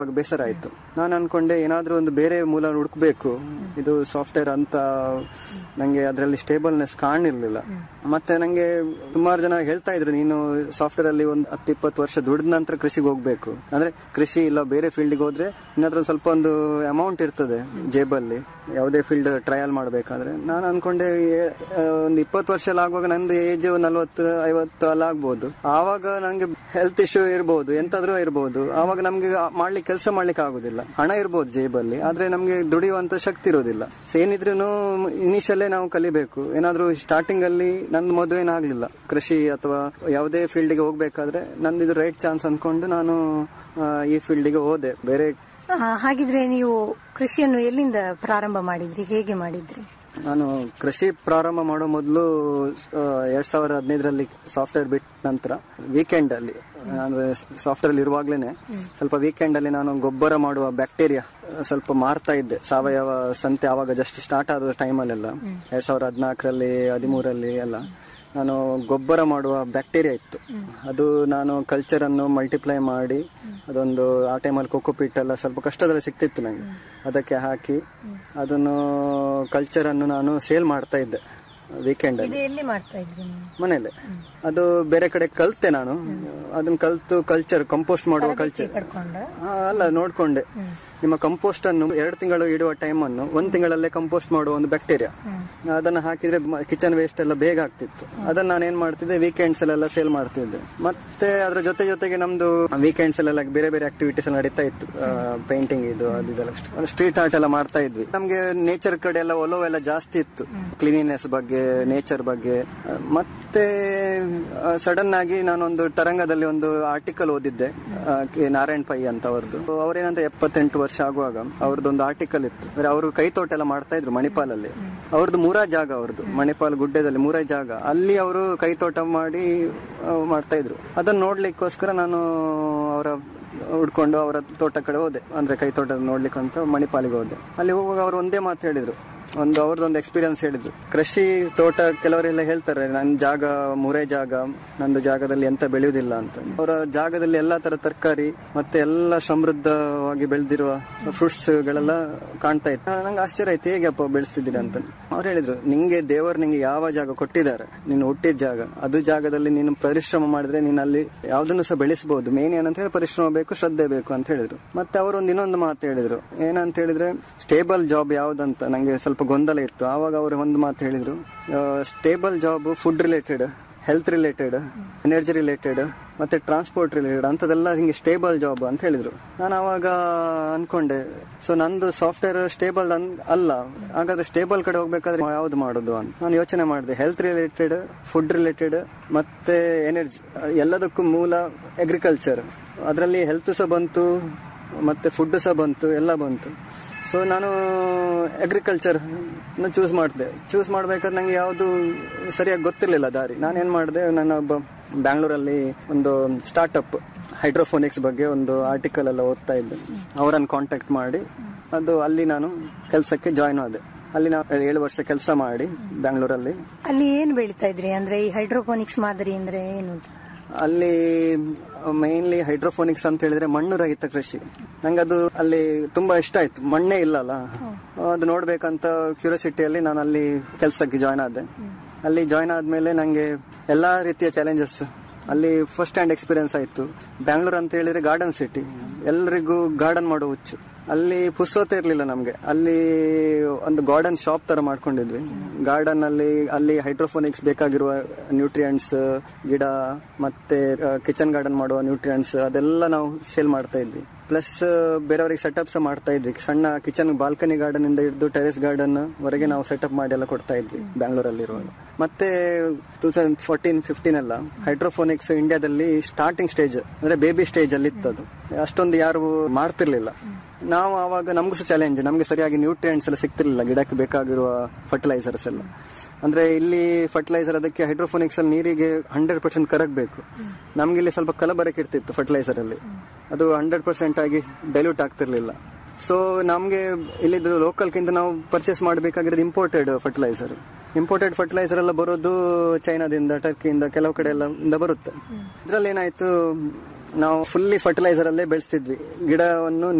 ಇವಾಗ ಬೇಸರ ಆಯ್ತು ನಾನು ಅನ್ಕೊಂಡೆ ಏನಾದ್ರೂ ಒಂದು ಬೇರೆ ಮೂಲ ಹುಡುಕ್ಬೇಕು ಇದು ಸಾಫ್ಟ್ವೇರ್ ಅಂತ ನಂಗೆ ಅದರಲ್ಲಿ ಸ್ಟೇಬಲ್ನೆಸ್ ಕಾಣಿರ್ಲಿಲ್ಲ ಮತ್ತೆ ನಂಗೆ ಸುಮಾರು ಜನ ಹೇಳ್ತಾ ಇದ್ರು ನೀನು ಸಾಫ್ಟ್ವೇರ್ ಅಲ್ಲಿ ಒಂದು ಹತ್ತು ಇಪ್ಪತ್ತು ವರ್ಷ ದುಡಿದ ನಂತರ ಕೃಷಿಗೆ ಹೋಗ್ಬೇಕು ಅಂದ್ರೆ ಕೃಷಿ ಇಲ್ಲ ಬೇರೆ ಫೀಲ್ಡ್ಗೆ ಹೋದ್ರೆ ನಿನ್ನತ್ರ ಸ್ವಲ್ಪ ಒಂದು ಅಮೌಂಟ್ ಇರ್ತದೆ ಜೇಬಲ್ಲಿ ಯಾವುದೇ ಫೀಲ್ಡ್ ಟ್ರಯಲ್ ಮಾಡ್ಬೇಕಾದ್ರೆ ನಾನು ಅನ್ಕೊಂಡೆ ಏ- ಆ, ಒಂದು ಇಪ್ಪತ್ತು ವರ್ಷ ಎಲ್ಲ ಆಗುವಾಗ ನಂದು ಏಜ್ ನಲ್ವತ್ತು ಐವತ್ತು ಅಲ್ಲ ಆಗ್ಬೋದು ಆವಾಗ ನಂಗೆ ಹೆಲ್ತ್ ಇಶ್ಯೂ ಇರ್ಬೋದು ಎಂತಾದ್ರೂ ಇರ್ಬೋದು ಆವಾಗ ನಮ್ಗೆ ಆ- ಮಾಡ್ಲಿಕ್ಕೆ ಕೆಲಸ ಮಾಡ್ಲಿಕ್ಕೆ ಆಗುದಿಲ್ಲ ಹಣ ಇರ್ಬೋದು ಜೇಬಲ್ಲಿ ಆದ್ರೆ ನಮ್ಗೆ ದುಡಿಯುವಂತ ಶಕ್ತಿ ಇರೋದಿಲ್ಲ ಸೊ ಏನಿದ್ರು ಇನಿಷಿಯಲ್ಲೇ ನಾವು ಕಲಿಬೇಕು ಏನಾದ್ರೂ ಸ್ಟಾರ್ಟಿಂಗ್ ಅಲ್ಲಿ ನಂದು ಮದುವೆ ಆಗ್ಲಿಲ್ಲ ಕೃಷಿ ಅಥವಾ ಯಾವುದೇ ಫೀಲ್ಡ್ಗೆ ಹೋಗ್ಬೇಕಾದ್ರೆ ನಂದು ಇದು ರೈಟ್ ಚಾನ್ಸ್ ಅನ್ಕೊಂಡು ನಾನು ಆ, ಈ ಫೀಲ್ಡ್ಗೆ ಹೋದೆ ಬೇರೆ ಆ, ಹಾಗಿದ್ರೆ ನೀವು ಕೃಷಿಯನ್ನು ಎಲ್ಲಿಂದ ಪ್ರಾರಂಭ ಮಾಡಿದ್ರಿ ಹೇಗೆ ಮಾಡಿದ್ರಿ ನಾನು ಕೃಷಿ ಪ್ರಾರಂಭ ಮಾಡೋ ಮೊದಲು ಎರಡ್ ಸಾವಿರದ ಹದಿನೈದರಲ್ಲಿ ಸಾಫ್ಟ್ವೇರ್ ಬಿಟ್ಟ ನಂತರ ವೀಕೆಂಡ್ ಅಲ್ಲಿ ಅಂದ್ರೆ ಸಾಫ್ಟ್ವೇರ್ ಅಲ್ಲಿ ಇರುವಾಗ್ಲೇನೆ ಸ್ವಲ್ಪ ವೀಕೆಂಡ್ ಅಲ್ಲಿ ನಾನು ಗೊಬ್ಬರ ಮಾಡುವ ಬ್ಯಾಕ್ಟೀರಿಯಾ ಸ್ವಲ್ಪ ಮಾರ್ತಾ ಇದ್ದೆ ಸಾವಯವ ಸಂತೆ ಆವಾಗ ಜಸ್ಟ್ ಸ್ಟಾರ್ಟ್ ಆದ ಟೈಮಲ್ಲೆಲ್ಲ ಎರಡ್ ಸಾವಿರದ ಹದಿನಾಲ್ಕರಲ್ಲಿ ಹದಿಮೂರಲ್ಲಿ ಎಲ್ಲ ನಾನು ಗೊಬ್ಬರ ಮಾಡುವ ಬ್ಯಾಕ್ಟೀರಿಯಾ ಇತ್ತು ಅದು ನಾನು ಕಲ್ಚರ್ ಅನ್ನು ಮಲ್ಟಿಪ್ಲೈ ಮಾಡಿ ಅದೊಂದು ಆ ಟೈಮಲ್ಲಿ ಕೋಕೋಪಿಟ್ ಎಲ್ಲ ಸ್ವಲ್ಪ ಕಷ್ಟದಲ್ಲಿ ಸಿಕ್ತಿತ್ತು ನನಗೆ ಅದಕ್ಕೆ ಹಾಕಿ ಅದನ್ನು ಕಲ್ಚರ್ ಅನ್ನು ನಾನು ಸೇಲ್ ಮಾಡ್ತಾ ಇದ್ದೆ ವೀಕೆಂಡ್ ಅಲ್ಲಿ ಇದು ಎಲ್ಲಿ ಮಾಡ್ತಾ ಇದ್ರಿ ನೀವು ಮನೇಲೆ ಅದು ಬೇರೆ ಕಡೆ ಕಲ್ತೆ ನಾನು ಅದನ್ನ ಕಲ್ತು ಕಲ್ಚರ್ ಕಂಪೋಸ್ಟ್ ಮಾಡುವ ಕಲ್ಚರ್ ಪಡ್ಕೊಂಡ ಅಲ್ಲ ನೋಡ್ಕೊಂಡೆ ನಿಮ್ಮ ಕಂಪೋಸ್ಟ್ ಅನ್ನು ಎರಡು ತಿಂಗಳು ಇಡುವ ಟೈಮ್ ಅನ್ನು ಒಂದ್ ತಿಂಗಳಲ್ಲೇ ಕಂಪೋಸ್ಟ್ ಮಾಡುವ ಒಂದು ಬ್ಯಾಕ್ಟೀರಿಯಾ ಅದನ್ನ ಹಾಕಿದ್ರೆ ಕಿಚನ್ ವೇಸ್ಟ್ ಎಲ್ಲ ಬೇಗ ಆಗ್ತಿತ್ತು ಅದನ್ನ ನಾನು ಏನ್ ಮಾಡ್ತಿದ್ದೆ ವೀಕೆಂಡ್ಸ್ ಅಲ್ಲೆಲ್ಲ ಸೇಲ್ ಮಾಡ್ತಿದ್ದೆ ಮತ್ತೆ ಅದ್ರ ಜೊತೆ ಜೊತೆಗೆ ನಮ್ದು ವೀಕೆಂಡ್ಸ್ ಅಲ್ಲೆಲ್ಲ ಬೇರೆ ಬೇರೆ ಆಕ್ಟಿವಿಟೀಸ್ ಎಲ್ಲ ನಡೀತಾ ಇತ್ತು ಪೇಂಟಿಂಗ್ ಇದು ಅದು ಇದೆಲ್ಲ ಸ್ಟ್ರೀಟ್ ಆರ್ಟ್ ಎಲ್ಲ ಮಾಡ್ತಾ ಇದ್ವಿ ನಮ್ಗೆ ನೇಚರ್ ಕಡೆ ಎಲ್ಲ ಒಲವು ಎಲ್ಲ ಜಾಸ್ತಿ ಇತ್ತು ಕ್ಲೀನಿನೆಸ್ ಬಗ್ಗೆ ನೇಚರ್ ಬಗ್ಗೆ ಆ, ಮತ್ತೆ ಸಡನ್ ಆಗಿ ನಾನೊಂದು ತರಂಗದಲ್ಲಿ ಒಂದು ಆರ್ಟಿಕಲ್ ಓದಿದ್ದೆ ಆ, ಕೆ. ನಾರಾಯಣ್ ಪೈ ಅಂತ ಅವ್ರದ್ದು ಅವ್ರೇನಂತ ಎಪ್ಪತ್ತೆಂಟು ವರ್ಷ ಆಗುವಾಗ ಅವ್ರದ್ದೊಂದು ಆರ್ಟಿಕಲ್ ಇತ್ತು ಅಂದ್ರೆ ಅವರು ಕೈತೋಟ ಎಲ್ಲ ಮಾಡ್ತಾ ಇದ್ರು ಮಣಿಪಾಲಲ್ಲಿ ಅವ್ರದ್ದು ಮೂರಾ ಜಾಗ ಅವ್ರದ್ದು ಮಣಿಪಾಲ್ ಗುಡ್ಡದಲ್ಲಿ ಮೂರೇ ಜಾಗ ಅಲ್ಲಿ ಅವರು ಕೈತೋಟ ಮಾಡಿ ಆ, ಮಾಡ್ತಾ ಇದ್ರು ಅದನ್ನ ನೋಡ್ಲಿಕ್ಕೋಸ್ಕರ ನಾನು ಅವರ ಹುಡ್ಕೊಂಡು ಅವರ ತೋಟ ಕಡೆ ಹೋದೆ ಅಂದ್ರೆ ಕೈ ತೋಟ ನೋಡ್ಲಿಕ್ಕೆ ಅಂತ ಮಣಿಪಾಲಿಗೆ ಹೋದೆ ಅಲ್ಲಿ ಹೋಗುವಾಗ ಅವ್ರು ಒಂದೇ ಮಾತು ಹೇಳಿದ್ರು ಒಂದು ಅವ್ರದ್ದೊಂದು ಎಕ್ಸ್ಪೀರಿಯನ್ಸ್ ಹೇಳಿದ್ರು ಕೃಷಿ ತೋಟ ಕೆಲವರೆಲ್ಲ ಹೇಳ್ತಾರೆ ನನ್ನ ಜಾಗ ಮೂರೇ ಜಾಗ ನಂದು ಜಾಗದಲ್ಲಿ ಎಂತ ಬೆಳೆಯುವುದಿಲ್ಲ ಅಂತ ಅವರ ಜಾಗದಲ್ಲಿ ಎಲ್ಲಾ ತರ ತರಕಾರಿ ಮತ್ತೆ ಎಲ್ಲ ಸಮೃದ್ಧವಾಗಿ ಬೆಳೆದಿರುವ ಫ್ರೂಟ್ಸ್ ಗಳೆಲ್ಲ ಕಾಣ್ತಾ ಇತ್ತು ನಂಗೆ ಆಶ್ಚರ್ಯ ಆಯ್ತು ಹೇಗೆ ಅಪ್ಪ ಬೆಳೆಸ್ತಿದ್ದೀರಾ ಅಂತ ಅವ್ರು ಹೇಳಿದ್ರು ನಿಂಗೆ ದೇವರು ನಿಂಗೆ ಯಾವ ಜಾಗ ಕೊಟ್ಟಿದ್ದಾರೆ ನೀನು ಹುಟ್ಟಿದ ಜಾಗ ಅದು ಜಾಗದಲ್ಲಿ ನೀನು ಪರಿಶ್ರಮ ಮಾಡಿದ್ರೆ ನೀನು ಅಲ್ಲಿ ಯಾವ್ದನ್ನು ಸಹ ಬೆಳೆಸಬಹುದು ಮೇನ್ ಏನಂತ ಹೇಳಿ ಪರಿಶ್ರಮ ಬೇಕು ಶ್ರದ್ಧೆ ಬೇಕು ಅಂತ ಹೇಳಿದ್ರು ಮತ್ತೆ ಅವರು ಒಂದು ಇನ್ನೊಂದು ಮಾತು ಹೇಳಿದ್ರು ಏನಂತ ಹೇಳಿದ್ರೆ ಸ್ಟೇಬಲ್ ಜಾಬ್ ಯಾವ್ದಂತ ನಂಗೆ ಸ್ವಲ್ಪ ಗೊಂದಲ ಇತ್ತು ಆವಾಗ ಅವರು ಒಂದು ಮಾತು ಹೇಳಿದ್ರು stable job food related health related energy related ಮತ್ತೆ ಟ್ರಾನ್ಸ್ಪೋರ್ಟ್ ರಿಲೇಟೆಡ್ ಅಂತದೆಲ್ಲ ಹಿಂಗೆ ಸ್ಟೇಬಲ್ ಜಾಬ್ ಅಂತ ಹೇಳಿದ್ರು ನಾನು ಅವಾಗ ಅನ್ಕೊಂಡೆ ಸೊ ನಂದು ಸಾಫ್ಟ್ವೇರ್ ಸ್ಟೇಬಲ್ ಅಲ್ಲ ಹಾಗಾದ್ರೆ ಸ್ಟೇಬಲ್ ಕಡೆ ಹೋಗ್ಬೇಕಾದ್ರೆ ಯಾವ್ದು ಮಾಡೋದು ಅಂತ ನಾನು ಯೋಚನೆ ಮಾಡಿದೆ ಹೆಲ್ತ್ ರಿಲೇಟೆಡ್ ಫುಡ್ ರಿಲೇಟೆಡ್ ಮತ್ತೆ ಎನರ್ಜಿ ಎಲ್ಲದಕ್ಕೂ ಮೂಲ ಅಗ್ರಿಕಲ್ಚರ್ ಅದರಲ್ಲಿ ಹೆಲ್ತ್ ಸಹ ಬಂತು ಮತ್ತೆ ಫುಡ್ ಸಹ ಬಂತು ಎಲ್ಲ ಬಂತು ಸೊ ನಾನು ಅಗ್ರಿಕಲ್ಚರ್ ಚೂಸ್ ಮಾಡಿದೆ ಚೂಸ್ ಮಾಡ್ಬೇಕಾದ್ರೆ ನಂಗೆ ಯಾವುದು ಸರಿಯಾಗಿ ಗೊತ್ತಿರಲಿಲ್ಲ ದಾರಿ ನಾನೇನ್ ಮಾಡಿದೆ ನನ್ನ ಒಬ್ಬ ಬ್ಯಾಂಗ್ಳೂರಲ್ಲಿ ಒಂದು ಸ್ಟಾರ್ಟ್ಅಪ್ ಹೈಡ್ರೋಫೋನಿಕ್ಸ್ ಬಗ್ಗೆ ಒಂದು ಆರ್ಟಿಕಲ್ ಎಲ್ಲ ಓದ್ತಾ ಇದ್ದೆ ಅವರನ್ನು ಕಾಂಟ್ಯಾಕ್ಟ್ ಮಾಡಿ ಅದು ಅಲ್ಲಿ ನಾನು ಕೆಲಸಕ್ಕೆ ಜಾಯ್ನ್ ಆದೆ ಅಲ್ಲಿ ನಾನು ಏಳು ವರ್ಷ ಕೆಲಸ ಮಾಡಿ ಬ್ಯಾಂಗ್ಳೂರಲ್ಲಿ ಅಲ್ಲಿ ಏನ್ ಬೆಳಿತಾ ಇದ್ರಿ ಅಂದ್ರೆ ಈ ಹೈಡ್ರೋಪೋನಿಕ್ಸ್ ಮಾದರಿ ಅಂದ್ರೆ ಏನು ಅಂತ? ಅಲ್ಲಿ ಮೈನ್ಲಿ ಹೈಡ್ರೋಫೋನಿಕ್ಸ್ ಅಂತ ಹೇಳಿದ್ರೆ ಮಣ್ಣು ರಹಿತ ಕೃಷಿ ನಂಗೆ ಅದು ಅಲ್ಲಿ ತುಂಬಾ ಇಷ್ಟ ಆಯ್ತು ಮಣ್ಣೇ ಇಲ್ಲಲ್ಲ ಅದು ನೋಡ್ಬೇಕಂತ ಕ್ಯೂರಿಯಾಸಿಟಿಯಲ್ಲಿ ನಾನು ಅಲ್ಲಿ ಕೆಲಸಕ್ಕೆ ಜಾಯ್ನ್ ಆದೆ ಅಲ್ಲಿ ಜಾಯ್ನ್ ಆದ್ಮೇಲೆ ನಂಗೆ ಎಲ್ಲಾ ರೀತಿಯ ಚಾಲೆಂಜಸ್ ಅಲ್ಲಿ ಫಸ್ಟ್ ಹ್ಯಾಂಡ್ ಎಕ್ಸ್ಪೀರಿಯನ್ಸ್ ಆಯ್ತು ಬ್ಯಾಂಗ್ಳೂರ್ ಅಂತ ಹೇಳಿದ್ರೆ ಗಾರ್ಡನ್ ಸಿಟಿ ಎಲ್ರಿಗೂ ಗಾರ್ಡನ್ ಮಾಡೋ ಹುಚ್ಚು ಅಲ್ಲಿ ಪುಸ್ತಕ ಇರ್ಲಿಲ್ಲ ನಮ್ಗೆ ಅಲ್ಲಿ ಒಂದು ಗಾರ್ಡನ್ ಶಾಪ್ ತರ ಮಾಡ್ಕೊಂಡಿದ್ವಿ ಗಾರ್ಡನ್ ಅಲ್ಲಿ ಅಲ್ಲಿ ಹೈಡ್ರೋಫೋನಿಕ್ಸ್ ಬೇಕಾಗಿರುವ ನ್ಯೂಟ್ರಿಯೆಂಟ್ಸ್ ಗಿಡ ಮತ್ತೆ ಕಿಚನ್ ಗಾರ್ಡನ್ ಮಾಡುವ ನ್ಯೂಟ್ರಿಯೆಂಟ್ಸ್ ಅದೆಲ್ಲ ನಾವು ಸೇಲ್ ಮಾಡ್ತಾ ಇದ್ವಿ ಪ್ಲಸ್ ಬೇರೆಯವರಿಗೆ ಸೆಟಪ್ ಸಹ ಮಾಡ್ತಾ ಇದ್ವಿ ಸಣ್ಣ ಕಿಚನ್ ಬಾಲ್ಕನಿ ಗಾರ್ಡನ್ ಇಂದ ಹಿಡಿದು ಟೆರೆಸ್ ಗಾರ್ಡನ್ ವರೆಗೆ ನಾವು ಸೆಟಪ್ ಮಾಡಿ ಎಲ್ಲ ಕೊಡ್ತಾ ಇದ್ವಿ ಬ್ಯಾಂಗ್ಳೂರಲ್ಲಿ ಇರುವಾಗ ಮತ್ತೆ ಟೂ ತೌಸಂಡ್ ಫೋರ್ಟೀನ್ ಫಿಫ್ಟೀನ್ ಎಲ್ಲ ಹೈಡ್ರೋಫೋನಿಕ್ಸ್ ಇಂಡಿಯಾದಲ್ಲಿ ಸ್ಟಾರ್ಟಿಂಗ್ ಸ್ಟೇಜ್ ಅಂದ್ರೆ ಬೇಬಿ ಸ್ಟೇಜ್ ಅಲ್ಲಿ ಇತ್ತದು ಅಷ್ಟೊಂದು ಯಾರು ಮಾಡ್ತಿರ್ಲಿಲ್ಲ ನಾವು ಆವಾಗ ನಮಗೂ ಸಹ ಚಾಲೆಂಜ್ ನಮಗೆ ಸರಿಯಾಗಿ ನ್ಯೂಟ್ರಿಯೆಂಟ್ಸ್ ಎಲ್ಲ ಸಿಗ್ತಿರ್ಲಿಲ್ಲ ಗಿಡಕ್ಕೆ ಬೇಕಾಗಿರುವ ಫರ್ಟಿಲೈಸರ್ಸ್ ಎಲ್ಲ ಅಂದ್ರೆ ಇಲ್ಲಿ ಫರ್ಟಿಲೈಸರ್ ಅದಕ್ಕೆ ಹೈಡ್ರೋಫೋನಿಕ್ಸ್ ಅಲ್ಲಿ ನೀರಿಗೆ ಹಂಡ್ರೆಡ್ ಪರ್ಸೆಂಟ್ ಕರಗಬೇಕು ನಮ್ಗೆ ಇಲ್ಲಿ ಸ್ವಲ್ಪ ಕಲಬರಕೆ ಇರ್ತಿತ್ತು ಫರ್ಟಿಲೈಸರ್ ಅಲ್ಲಿ ಅದು ಹಂಡ್ರೆಡ್ ಪರ್ಸೆಂಟ್ ಆಗಿ ಡೈಲ್ಯೂಟ್ ಆಗ್ತಿರ್ಲಿಲ್ಲ ಸೊ ನಮ್ಗೆ ಇಲ್ಲಿದ್ದು ಲೋಕಲ್ಗಿಂತ ನಾವು ಪರ್ಚೇಸ್ ಮಾಡಬೇಕಾಗಿರೋದು ಇಂಪೋರ್ಟೆಡ್ ಫರ್ಟಿಲೈಸರ್ ಇಂಪೋರ್ಟೆಡ್ ಫರ್ಟಿಲೈಸರ್ ಎಲ್ಲ ಬರೋದು ಚೈನಾದಿಂದ ಟರ್ಕಿಯಿಂದ ಕೆಲವು ಕಡೆ ಎಲ್ಲ ಇಂದ ಬರುತ್ತೆ ಇದ್ರಲ್ಲಿ ಏನಾಯ್ತು ನಾವು ಫುಲ್ಲಿ ಫರ್ಟಿಲೈಸರ್ ಅಲ್ಲೇ ಬೆಳೆಸ್ತಿದ್ವಿ ಗಿಡವನ್ನು